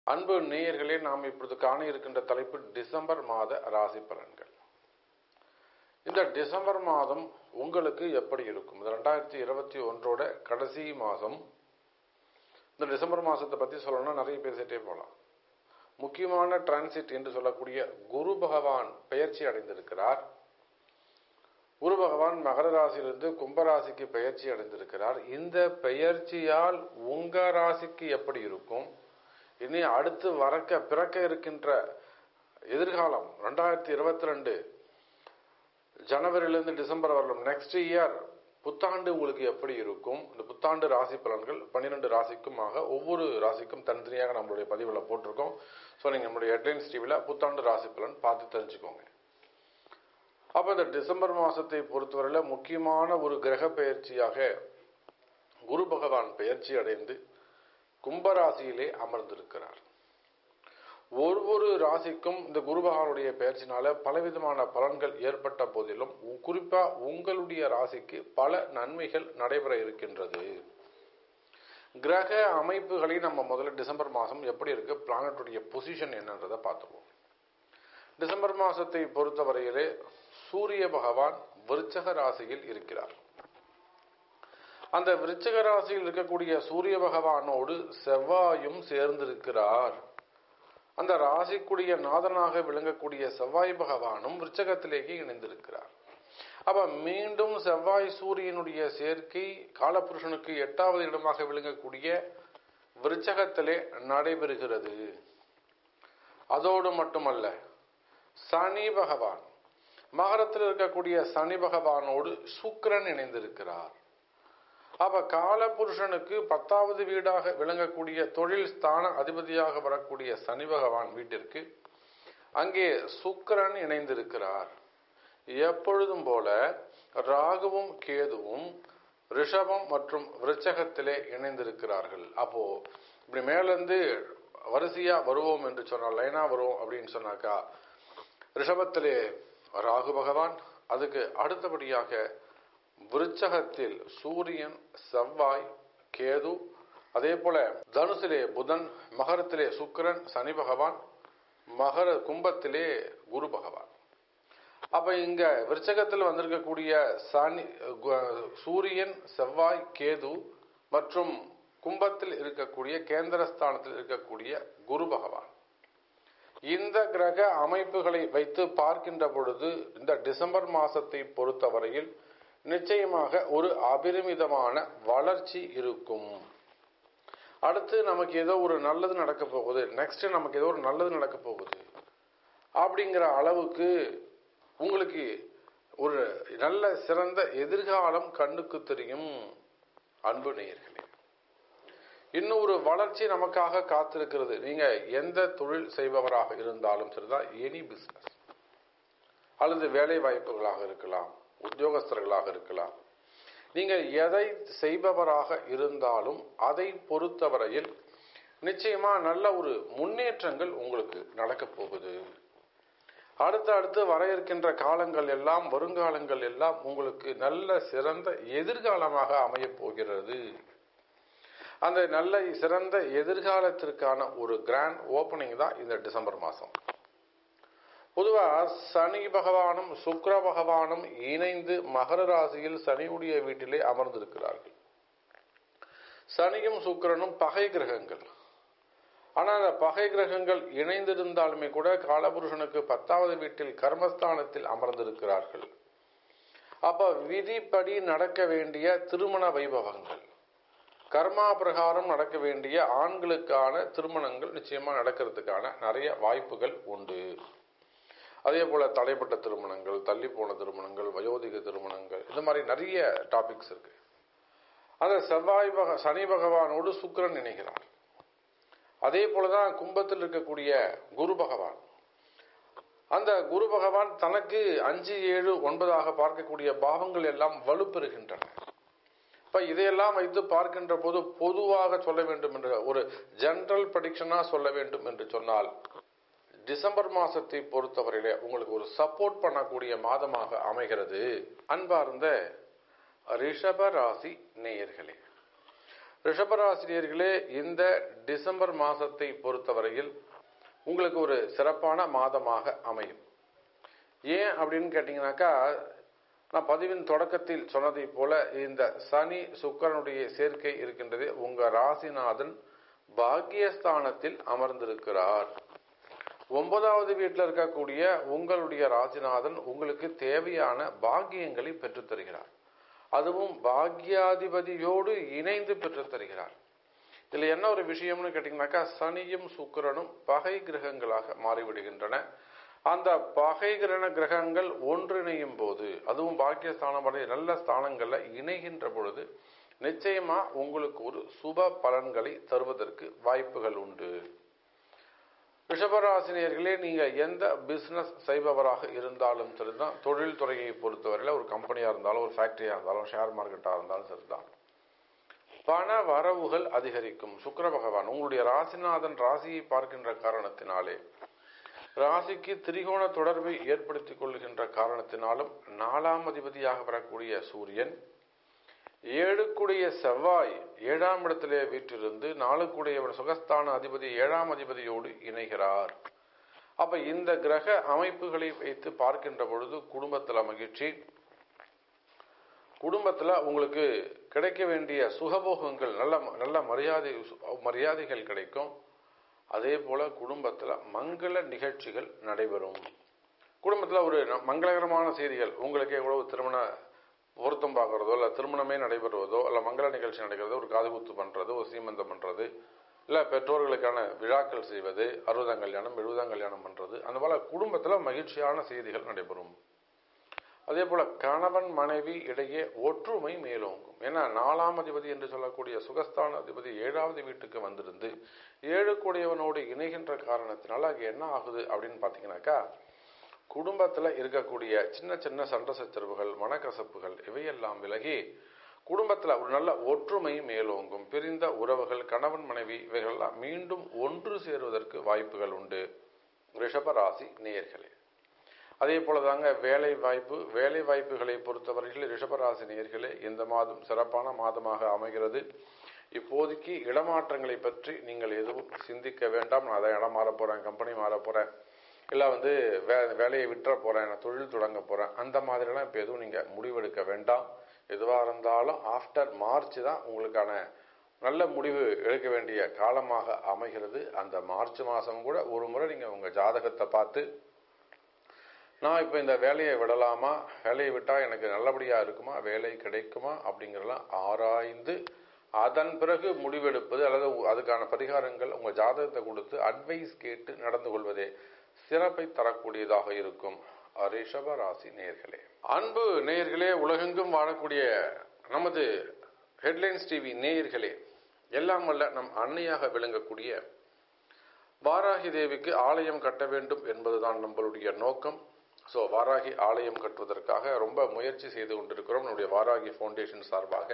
அன்பு நேயர்களே நாம் இப்பொழுது காண இருக்கின்ற தலைப்பு டிசம்பர் மாத ராசி பலன்கள் இந்த டிசம்பர் மாதம் உங்களுக்கு எப்படி இருக்கும் இது ரெண்டாயிரத்தி இருபத்தி ஒன்றோட கடைசி மாதம் இந்த டிசம்பர் மாதத்தை பற்றி சொல்லணும்னா நிறைய பேசிட்டே போகலாம் முக்கியமான டிரான்சிட் என்று சொல்லக்கூடிய குரு பகவான் பெயர்ச்சி அடைந்திருக்கிறார் குரு பகவான் மகர ராசியிலிருந்து கும்பராசிக்கு பெயர்ச்சி அடைந்திருக்கிறார் இந்த பெயர்ச்சியால் உங்க ராசிக்கு எப்படி இருக்கும் இனி அடுத்து வரக்க பிறக்க இருக்கின்ற எதிர்காலம் ரெண்டாயிரத்தி இருபத்தி ரெண்டு ஜனவரியிலிருந்து டிசம்பர் வரலும் நெக்ஸ்ட் இயர் புத்தாண்டு உங்களுக்கு எப்படி இருக்கும் இந்த புத்தாண்டு ராசி பலன்கள் பன்னிரெண்டு ராசிக்குமாக ஒவ்வொரு ராசிக்கும் தனித்தனியாக நம்மளுடைய பதிவில் போட்டிருக்கோம் ஸோ நீங்கள் நம்மளுடைய ஹெட்லைன்ஸ் டிவியில் புத்தாண்டு ராசி பலன் பார்த்து தெரிஞ்சுக்கோங்க அப்போ இந்த டிசம்பர் மாதத்தை பொறுத்தவரையில் முக்கியமான ஒரு கிரக பெயர்ச்சியாக குரு பகவான் பெயர்ச்சி அடைந்து கும்பராசியிலே அமர்ந்திருக்கிறார் ஒவ்வொரு ராசிக்கும் இந்த குரு பகவானுடைய பெயர்ச்சினால பலவிதமான பலன்கள் ஏற்பட்ட போதிலும் குறிப்பா உங்களுடைய ராசிக்கு பல நன்மைகள் நடைபெற இருக்கின்றது கிரக அமைப்புகளை நம்ம முதல்ல டிசம்பர் மாதம் எப்படி இருக்கு பிளானட்டுடைய பொசிஷன் என்னன்றதை பார்த்துருவோம் டிசம்பர் மாதத்தை பொறுத்தவரையிலே சூரிய பகவான் விருச்சக ராசியில் இருக்கிறார் அந்த விருச்சக ராசியில் இருக்கக்கூடிய சூரிய பகவானோடு செவ்வாயும் சேர்ந்திருக்கிறார் அந்த ராசிக்குரிய நாதனாக விளங்கக்கூடிய செவ்வாய் பகவானும் விருச்சகத்திலேயே இணைந்திருக்கிறார் அப்ப மீண்டும் செவ்வாய் சூரியனுடைய சேர்க்கை காலபுருஷனுக்கு எட்டாவது இடமாக விளங்கக்கூடிய விருச்சகத்திலே நடைபெறுகிறது அதோடு மட்டுமல்ல சனி பகவான் மகரத்தில் இருக்கக்கூடிய சனி பகவானோடு சுக்கரன் இணைந்திருக்கிறார் அப்ப காலபுருஷனுக்கு பத்தாவது வீடாக விளங்கக்கூடிய தொழில் ஸ்தான அதிபதியாக வரக்கூடிய சனி பகவான் வீட்டிற்கு அங்கே சுக்கரன் இணைந்திருக்கிறார் எப்பொழுதும் போல ராகுவும் கேதுவும் ரிஷபம் மற்றும் விருச்சகத்திலே இணைந்திருக்கிறார்கள் அப்போ இப்படி மேலேருந்து வரிசையா வருவோம் என்று சொன்னால் லைனா வருவோம் அப்படின்னு சொன்னாக்கா ரிஷபத்திலே ராகு பகவான் அதுக்கு அடுத்தபடியாக விருச்சகத்தில் சூரியன் செவ்வாய் கேது அதே போல தனுசிலே புதன் மகரத்திலே சுக்கரன் சனி பகவான் மகர கும்பத்திலே குரு பகவான் அப்ப இங்க விருச்சகத்தில் வந்திருக்கக்கூடிய சனி சூரியன் செவ்வாய் கேது மற்றும் கும்பத்தில் இருக்கக்கூடிய கேந்திரஸ்தானத்தில் இருக்கக்கூடிய குரு பகவான் இந்த கிரக அமைப்புகளை வைத்து பார்க்கின்ற பொழுது இந்த டிசம்பர் மாசத்தை பொறுத்தவரையில் நிச்சயமாக ஒரு அபரிமிதமான வளர்ச்சி இருக்கும் அடுத்து நமக்கு ஏதோ ஒரு நல்லது நடக்க போகுது நெக்ஸ்ட் நமக்கு ஏதோ ஒரு நல்லது நடக்க போகுது அப்படிங்கிற அளவுக்கு உங்களுக்கு ஒரு நல்ல சிறந்த எதிர்காலம் கண்ணுக்கு தெரியும் அன்பு நேயர்களே இன்னும் ஒரு வளர்ச்சி நமக்காக காத்திருக்கிறது நீங்க எந்த தொழில் செய்பவராக இருந்தாலும் சரிதான் எனி பிசினஸ் அல்லது வேலை வாய்ப்புகளாக இருக்கலாம் உத்தியோகஸ்தர்களாக இருக்கலாம் நீங்கள் எதை செய்பவராக இருந்தாலும் அதை பொறுத்தவரையில் நிச்சயமா நல்ல ஒரு முன்னேற்றங்கள் உங்களுக்கு நடக்க போகுது அடுத்து அடுத்து வர இருக்கின்ற காலங்கள் எல்லாம் வருங்காலங்கள் எல்லாம் உங்களுக்கு நல்ல சிறந்த எதிர்காலமாக அமையப் போகிறது அந்த நல்ல சிறந்த எதிர்காலத்திற்கான ஒரு கிராண்ட் ஓப்பனிங் தான் இந்த டிசம்பர் மாதம் பொதுவா சனி பகவானும் சுக்கர பகவானும் இணைந்து மகர ராசியில் சனியுடைய வீட்டிலே அமர்ந்திருக்கிறார்கள் சனியும் சுக்கரனும் பகை கிரகங்கள் ஆனால் அந்த பகை கிரகங்கள் இணைந்திருந்தாலுமே கூட காலபுருஷனுக்கு பத்தாவது வீட்டில் கர்மஸ்தானத்தில் அமர்ந்திருக்கிறார்கள் அப்ப விதிப்படி நடக்க வேண்டிய திருமண வைபவங்கள் கர்மா பிரகாரம் நடக்க வேண்டிய ஆண்களுக்கான திருமணங்கள் நிச்சயமா நடக்கிறதுக்கான நிறைய வாய்ப்புகள் உண்டு அதே போல தடைப்பட்ட திருமணங்கள் தள்ளி போன திருமணங்கள் வயோதிக திருமணங்கள் இந்த மாதிரி நிறைய டாபிக்ஸ் இருக்கு அந்த செவ்வாய் பக சனி பகவானோடு சுக்கரன் இணைகிறார் அதே போலதான் கும்பத்தில் இருக்கக்கூடிய குரு பகவான் அந்த குரு பகவான் தனக்கு அஞ்சு ஏழு ஒன்பதாக பார்க்கக்கூடிய பாவங்கள் எல்லாம் வலுப்பெறுகின்றன இப்ப இதையெல்லாம் வைத்து பார்க்கின்ற போது பொதுவாக சொல்ல வேண்டும் என்ற ஒரு ஜெனரல் ப்ரடிக்ஷனா சொல்ல வேண்டும் என்று சொன்னால் டிசம்பர் மாசத்தை பொறுத்தவரையில உங்களுக்கு ஒரு சப்போர்ட் பண்ணக்கூடிய மாதமாக அமைகிறது அன்பார்ந்த ரிஷப ராசி நேயர்களே ரிஷபராசினியர்களே இந்த டிசம்பர் மாதத்தை பொறுத்தவரையில் உங்களுக்கு ஒரு சிறப்பான மாதமாக அமையும் ஏன் அப்படின்னு கேட்டிங்கனாக்கா நான் பதிவின் தொடக்கத்தில் சொன்னதை போல இந்த சனி சுக்கரனுடைய சேர்க்கை இருக்கின்றது உங்க ராசிநாதன் பாக்கியஸ்தானத்தில் அமர்ந்திருக்கிறார் ஒன்பதாவது வீட்டில் இருக்கக்கூடிய உங்களுடைய ராசிநாதன் உங்களுக்கு தேவையான பாக்கியங்களை பெற்றுத் தருகிறார் அதுவும் பாக்யாதிபதியோடு இணைந்து பெற்றுத் தருகிறார் இதுல என்ன ஒரு விஷயம்னு கேட்டீங்கன்னாக்கா சனியும் சுக்கிரனும் பகை கிரகங்களாக மாறிவிடுகின்றன அந்த பகை கிரக கிரகங்கள் ஒன்றிணையும் போது அதுவும் பாக்கியஸ்தானம் அடைய நல்ல ஸ்தானங்கள்ல இணைகின்ற பொழுது நிச்சயமா உங்களுக்கு ஒரு சுப பலன்களை தருவதற்கு வாய்ப்புகள் உண்டு ரிஷபராசினியர்களே நீங்க எந்த பிசினஸ் செய்பவராக இருந்தாலும் சரிதான் தொழில் துறையை பொறுத்தவரையில ஒரு கம்பெனியா இருந்தாலும் ஒரு ஃபேக்டரியா இருந்தாலும் ஷேர் மார்க்கெட்டா இருந்தாலும் சரிதான் பண வரவுகள் அதிகரிக்கும் சுக்கிர பகவான் உங்களுடைய ராசிநாதன் ராசியை பார்க்கின்ற காரணத்தினாலே ராசிக்கு திரிகோண தொடர்பை ஏற்படுத்திக் கொள்கின்ற காரணத்தினாலும் நாலாம் அதிபதியாக வரக்கூடிய சூரியன் ஏழுக்குடைய செவ்வாய் ஏழாம் இடத்திலே வீற்றிருந்து நாலுக்குடையவன் சுகஸ்தான அதிபதி ஏழாம் அதிபதியோடு இணைகிறார் அப்ப இந்த கிரக அமைப்புகளை வைத்து பார்க்கின்ற பொழுது குடும்பத்துல மகிழ்ச்சி குடும்பத்துல உங்களுக்கு கிடைக்க வேண்டிய சுகபோகங்கள் நல்ல நல்ல மரியாதை மரியாதைகள் கிடைக்கும் அதே போல குடும்பத்துல மங்கள நிகழ்ச்சிகள் நடைபெறும் குடும்பத்துல ஒரு மங்களகரமான செய்திகள் உங்களுக்கு எவ்வளவு திருமண பொருத்தம் பார்க்கறதோ இல்லை திருமணமே நடைபெறுவதோ இல்லை மங்கள நிகழ்ச்சி நடைபெறதோ ஒரு காதுகுத்து பண்றது ஒரு சீமந்தம் பண்றது இல்லை பெற்றோர்களுக்கான விழாக்கள் செய்வது அறுபதாம் கல்யாணம் எழுபதாம் கல்யாணம் பண்றது அந்த போல குடும்பத்துல மகிழ்ச்சியான செய்திகள் நடைபெறும் அதே போல கணவன் மனைவி இடையே ஒற்றுமை மேலோங்கும் ஏன்னா நாலாம் அதிபதி என்று சொல்லக்கூடிய சுகஸ்தான அதிபதி ஏழாவது வீட்டுக்கு வந்திருந்து ஏழு கூடியவனோடு இணைகின்ற காரணத்தினால அங்கே என்ன ஆகுது அப்படின்னு பார்த்தீங்கன்னாக்கா குடும்பத்தில் இருக்கக்கூடிய சின்ன சின்ன சண்டை சச்சரவுகள் மனக்கசப்புகள் இவையெல்லாம் விலகி குடும்பத்தில் ஒரு நல்ல ஒற்றுமை மேலோங்கும் பிரிந்த உறவுகள் கணவன் மனைவி இவைகளெல்லாம் மீண்டும் ஒன்று சேருவதற்கு வாய்ப்புகள் உண்டு ரிஷபராசி நேயர்களே அதே போலதாங்க வேலை வாய்ப்பு வேலை வாய்ப்புகளை பொறுத்தவரையில் ரிஷபராசி நேயர்களே இந்த மாதம் சிறப்பான மாதமாக அமைகிறது இப்போதைக்கு இடமாற்றங்களை பற்றி நீங்கள் எதுவும் சிந்திக்க வேண்டாம் நான் அதை இடம் மாற போறேன் கம்பெனி மாற போறேன் இல்லை வந்து வே வேலையை விட்டுற போறேன் நான் தொழில் தொடங்க போறேன் அந்த மாதிரிலாம் இப்போ எதுவும் நீங்க முடிவெடுக்க வேண்டாம் எதுவாக இருந்தாலும் ஆஃப்டர் மார்ச் தான் உங்களுக்கான நல்ல முடிவு எடுக்க வேண்டிய காலமாக அமைகிறது அந்த மார்ச் மாதம் கூட ஒரு முறை நீங்கள் உங்கள் ஜாதகத்தை பார்த்து நான் இப்போ இந்த வேலையை விடலாமா வேலையை விட்டால் எனக்கு நல்லபடியாக இருக்குமா வேலை கிடைக்குமா அப்படிங்கிறலாம் ஆராய்ந்து அதன் பிறகு முடிவெடுப்பது அல்லது அதுக்கான பரிகாரங்கள் உங்கள் ஜாதகத்தை கொடுத்து அட்வைஸ் கேட்டு நடந்து கொள்வதே சிறப்பை தரக்கூடியதாக இருக்கும் ரிஷப ராசி நேயர்களே அன்பு நேயர்களே உலகெங்கும் வாழக்கூடிய நமது ஹெட்லைன்ஸ் டிவி நேயர்களே எல்லாம் வல்ல நம் அன்னையாக விளங்கக்கூடிய வாராகி தேவிக்கு ஆலயம் கட்ட வேண்டும் என்பதுதான் நம்மளுடைய நோக்கம் ஸோ வாராகி ஆலயம் கட்டுவதற்காக ரொம்ப முயற்சி செய்து கொண்டிருக்கிறோம் நம்முடைய வாராகி ஃபவுண்டேஷன் சார்பாக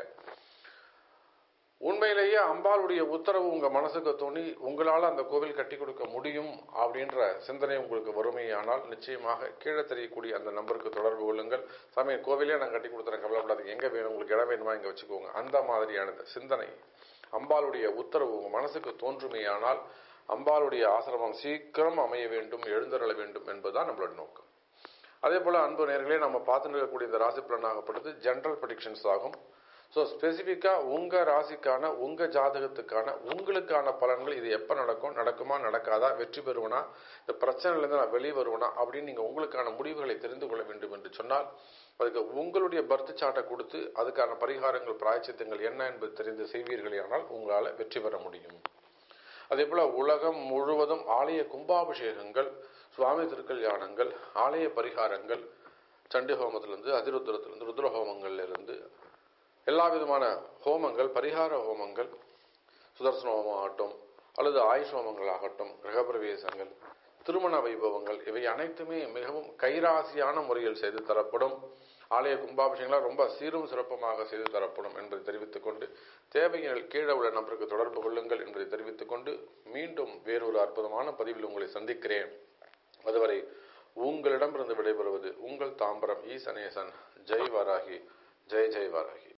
உண்மையிலேயே அம்பாளுடைய உத்தரவு உங்க மனசுக்கு தோணி உங்களால் அந்த கோவில் கட்டி கொடுக்க முடியும் அப்படின்ற சிந்தனை உங்களுக்கு வறுமையானால் நிச்சயமாக கீழே தெரியக்கூடிய அந்த நம்பருக்கு தொடர்பு கொள்ளுங்கள் சாமி கோவிலே நான் கட்டி கொடுத்துறேன் கவலைப்படாதீங்க எங்க வேணும் உங்களுக்கு இடம் வேணுமா இங்க வச்சுக்கோங்க அந்த மாதிரியான சிந்தனை அம்பாளுடைய உத்தரவு உங்க மனசுக்கு தோன்றுமையானால் அம்பாளுடைய ஆசிரமம் சீக்கிரம் அமைய வேண்டும் எழுந்தருள வேண்டும் என்பதுதான் நம்மளோட நோக்கம் அதே போல அன்பு நேர்களே நம்ம பார்த்துட்டு இருக்கக்கூடிய இந்த ராசி பலனாகப்படுது ஜென்ரல் ப்ரடிக்ஷன்ஸ் ஆகும் ஸோ ஸ்பெசிஃபிக்காக உங்கள் ராசிக்கான உங்கள் ஜாதகத்துக்கான உங்களுக்கான பலன்கள் இது எப்போ நடக்கும் நடக்குமா நடக்காதா வெற்றி பெறுவனா இந்த பிரச்சனையிலேருந்து நான் வெளியே வருவனா அப்படின்னு நீங்கள் உங்களுக்கான முடிவுகளை தெரிந்து கொள்ள வேண்டும் என்று சொன்னால் அதுக்கு உங்களுடைய பர்த் சார்ட்டை கொடுத்து அதுக்கான பரிகாரங்கள் பிராய்ச்சித்தங்கள் என்ன என்பது தெரிந்து செய்வீர்களே ஆனால் உங்களால் வெற்றி பெற முடியும் அதே போல உலகம் முழுவதும் ஆலய கும்பாபிஷேகங்கள் சுவாமி திருக்கல்யாணங்கள் ஆலய பரிகாரங்கள் சண்டி ஹோமத்திலிருந்து அதிருத்திரத்திலிருந்து ருத்ர ஹோமங்கள்ல எல்லா விதமான ஹோமங்கள் பரிகார ஹோமங்கள் சுதர்சன ஹோமம் ஆகட்டும் அல்லது ஆயுஷ் ஹோமங்கள் ஆகட்டும் கிரகப்பிரவேசங்கள் திருமண வைபவங்கள் இவை அனைத்துமே மிகவும் கைராசியான முறையில் செய்து தரப்படும் ஆலய கும்பாபிஷேகங்களாக ரொம்ப சீரும் சிறப்புமாக செய்து தரப்படும் என்பதை தெரிவித்துக் கொண்டு தேவையில் கீழே உள்ள நபருக்கு தொடர்பு கொள்ளுங்கள் என்பதை தெரிவித்துக் கொண்டு மீண்டும் வேறொரு அற்புதமான பதிவில் உங்களை சந்திக்கிறேன் அதுவரை உங்களிடமிருந்து விடைபெறுவது உங்கள் தாம்பரம் ஈசனேசன் ஜெய் வாராகி ஜெய் ஜெய் வாராகி